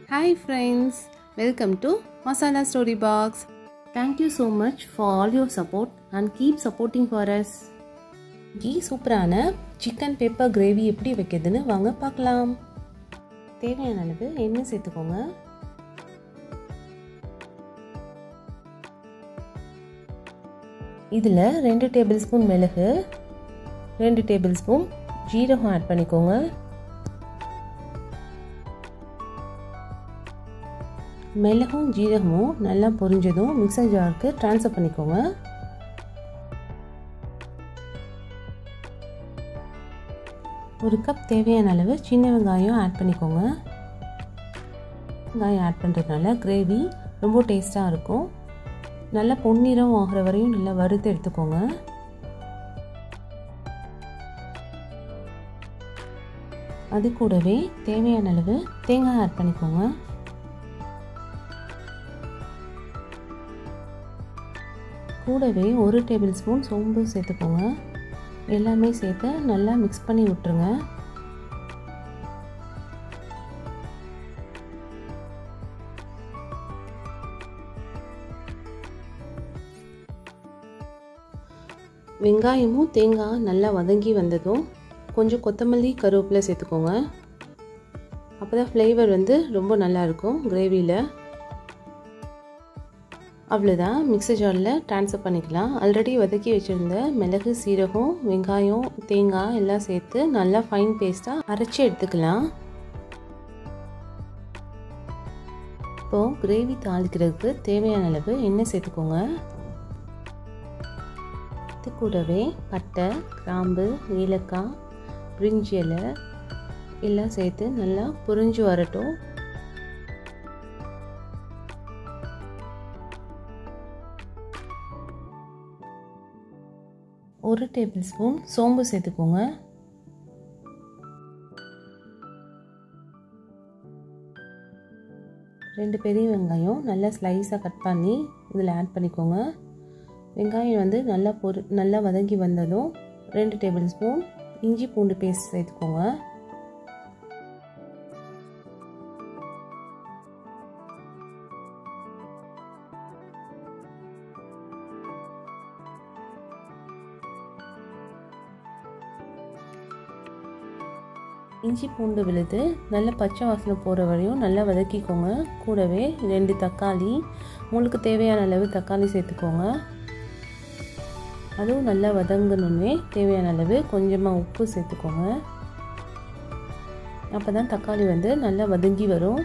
Hi friends, welcome to Masala Story Box. Thank you so much for all your support and keep supporting for us. கீ சூப்பரான chicken pepper gravy எப்படி வைக்கிறதுன்னு வாங்க பார்க்கலாம் தேவையான அளவு எண்ணெய் சேர்த்துக்கோங்க இதில் ரெண்டு டேபிள் ஸ்பூன் மிளகு ரெண்டு டேபிள் ஸ்பூன் ஜீரகம் ஆட் பண்ணிக்கோங்க மிளகும் ஜீரகமும் நல்லா பொரிஞ்சதும் மிக்சர் ஜாருக்கு ட்ரான்ஸ்ஃபர் பண்ணிக்கோங்க ஒரு கப் தேவையான அளவு சின்ன வெங்காயம் ஆட் பண்ணிக்கோங்க வெங்காயம் ஆட் பண்ணுறதுனால கிரேவி ரொம்ப டேஸ்ட்டாக இருக்கும் நல்லா பொன்னிறம் ஆகிற வரையும் நல்லா வறுத்து எடுத்துக்கோங்க அது கூடவே தேவையான அளவு தேங்காய் ஆட் பண்ணிக்கோங்க கூடவே ஒரு டேபிள் ஸ்பூன் சோம்பு சேர்த்துக்கோங்க எல்லாமே சேர்த்து நல்லா மிக்ஸ் பண்ணி விட்டுருங்க வெங்காயமும் தேங்காய் நல்லா வதங்கி வந்ததும் கொஞ்சம் கொத்தமல்லி கருவேப்பிலை சேர்த்துக்கோங்க அப்போ தான் ஃப்ளேவர் வந்து ரொம்ப நல்லாயிருக்கும் கிரேவியில் அவ்வளோதான் மிக்சர் ஜாரில் ட்ரான்ஸ்ஃபர் பண்ணிக்கலாம் ஆல்ரெடி வதக்கி வச்சுருந்த மிளகு சீரகம் வெங்காயம் தேங்காய் எல்லாம் சேர்த்து நல்லா ஃபைன் பேஸ்ட்டாக அரைச்சி எடுத்துக்கலாம் இப்போது கிரேவி தாளிக்கிறதுக்கு தேவையான அளவு எண்ணெய் சேர்த்துக்கோங்க இது கூடவே பட்டை கிராம்பு ஏலக்காய் பிரிஞ்சி இலை எல்லாம் சேர்த்து நல்லா புரிஞ்சு வரட்டும் ஒரு டேபிள் ஸ்பூன் சோம்பு சேர்த்துக்கோங்க ரெண்டு பெரிய வெங்காயம் நல்லா ஸ்லைஸாக கட் பண்ணி இதில் ஆட் பண்ணிக்கோங்க வெங்காயம் வந்து நல்லா பொரு நல்லா வதங்கி வந்ததும் ரெண்டு டேபிள் ஸ்பூன் இஞ்சி பூண்டு பேஸ்ட் சேர்த்துக்கோங்க இஞ்சி பூண்டு விழுது நல்ல பச்சை வாசனை போகிற வரையும் நல்லா வதக்கிக்கோங்க கூடவே ரெண்டு தக்காளி உங்களுக்கு தேவையான அளவு தக்காளி சேர்த்துக்கோங்க அதுவும் நல்லா வதங்கணுன்னே தேவையான அளவு கொஞ்சமாக உப்பு சேர்த்துக்கோங்க அப்போ தான் தக்காளி வந்து நல்லா வதங்கி வரும்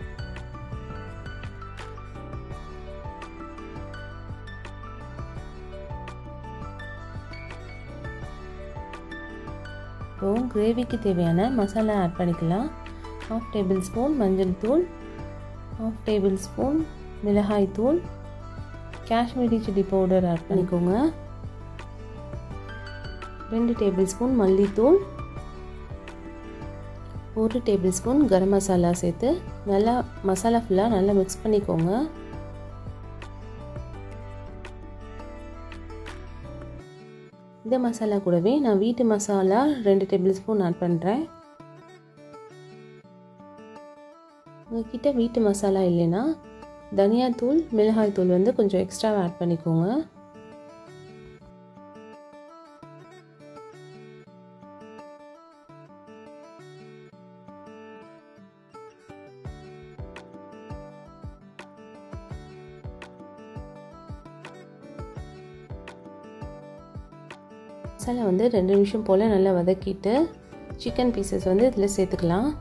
இப்போது கிரேவிக்கு தேவையான மசாலா ஆட் பண்ணிக்கலாம் ஹாஃப் டேபிள் ஸ்பூன் மஞ்சள் தூள் ஹாஃப் டேபிள் ஸ்பூன் மிளகாய் தூள் காஷ்மீரி சில்லி பவுடர் ஆட் பண்ணிக்கோங்க ரெண்டு டேபிள் ஸ்பூன் மல்லித்தூள் ஒரு டேபிள் ஸ்பூன் கரம் மசாலா சேர்த்து நல்லா மசாலா ஃபுல்லாக நல்லா மிக்ஸ் பண்ணிக்கோங்க இந்த மசாலா கூடவே நான் வீட்டு மசாலா ரெண்டு டேபிள் ஸ்பூன் ஆட் பண்ணுறேன் உங்ககிட்ட வீட்டு மசாலா இல்லைன்னா தனியாத்தூள் மிளகாய் தூள் வந்து கொஞ்சம் எக்ஸ்ட்ரா ஆட் பண்ணிக்கோங்க மசாலா வந்து ரெண்டு நிமிஷம் போல் நல்லா வதக்கிட்டு சிக்கன் பீசஸ் வந்து இதில் சேர்த்துக்கலாம்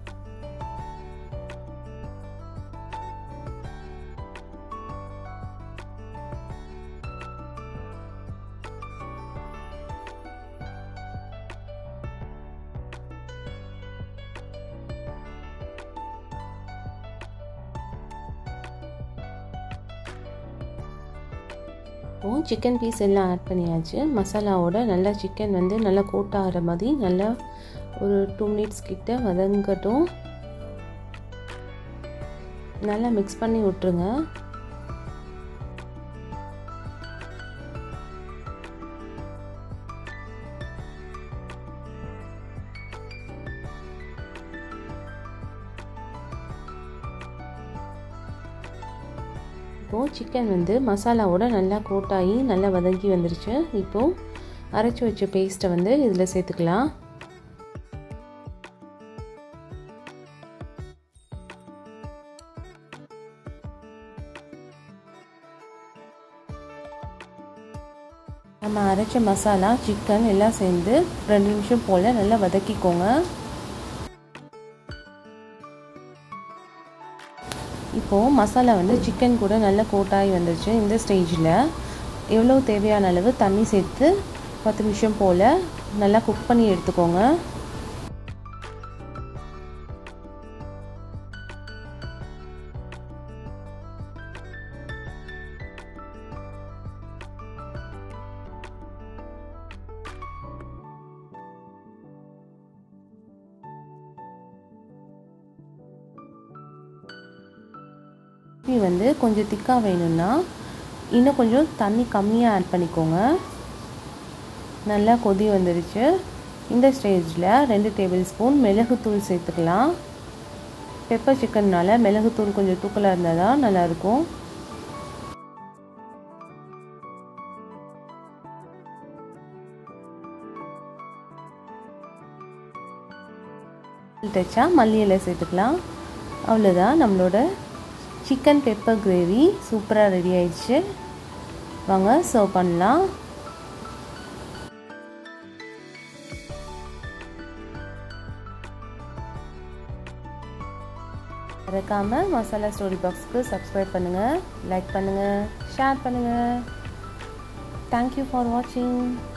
இப்போது சிக்கன் பீஸ் எல்லாம் ஆட் பண்ணியாச்சு மசாலாவோட நல்லா சிக்கன் வந்து நல்லா கோட் ஆகிற மாதிரி நல்லா ஒரு டூ மினிட்ஸ் கிட்ட வதங்கட்டும் நல்லா மிக்ஸ் பண்ணி விட்ருங்க இப்போது சிக்கன் வந்து மசாலாவோட நல்லா கோட்டாகி நல்லா வதங்கி வந்துருச்சு இப்போது அரைச்சி வச்ச பேஸ்ட்டை வந்து இதில் சேர்த்துக்கலாம் நம்ம அரைச்ச மசாலா சிக்கன் எல்லாம் சேர்ந்து ரெண்டு நிமிஷம் போல் நல்லா வதக்கிக்கோங்க இப்போது மசாலா வந்து சிக்கன் கூட நல்லா கோட்டாகி வந்துருச்சு இந்த ஸ்டேஜில் எவ்வளோ தேவையான அளவு தண்ணி சேர்த்து பத்து நிமிஷம் போல் நல்லா குக் பண்ணி எடுத்துக்கோங்க கிரேவி வந்து கொஞ்சம் திக்காக வேணும்னா இன்னும் கொஞ்சம் தண்ணி கம்மியாக ஆட் பண்ணிக்கோங்க நல்லா கொதி வந்துருச்சு இந்த ஸ்டேஜில் ரெண்டு டேபிள் ஸ்பூன் மிளகுத்தூள் சேர்த்துக்கலாம் பெப்பர் சிக்கன்னால் மிளகுத்தூள் கொஞ்சம் தூக்கலாக இருந்தால் தான் நல்லாயிருக்கும் தைச்சா மல்லி இலை சேர்த்துக்கலாம் அவ்வளோதான் நம்மளோட சிக்கன் பெப்பர் கிரேவி சூப்பராக ரெடி ஆயிடுச்சு வாங்க சர்வ் பண்ணலாம் மறக்காமல் மசாலா ஸ்டோரி பாக்ஸ்க்கு சப்ஸ்கிரைப் பண்ணுங்கள் லைக் பண்ணுங்கள் ஷேர் பண்ணுங்கள் தேங்க்யூ ஃபார் வாட்சிங்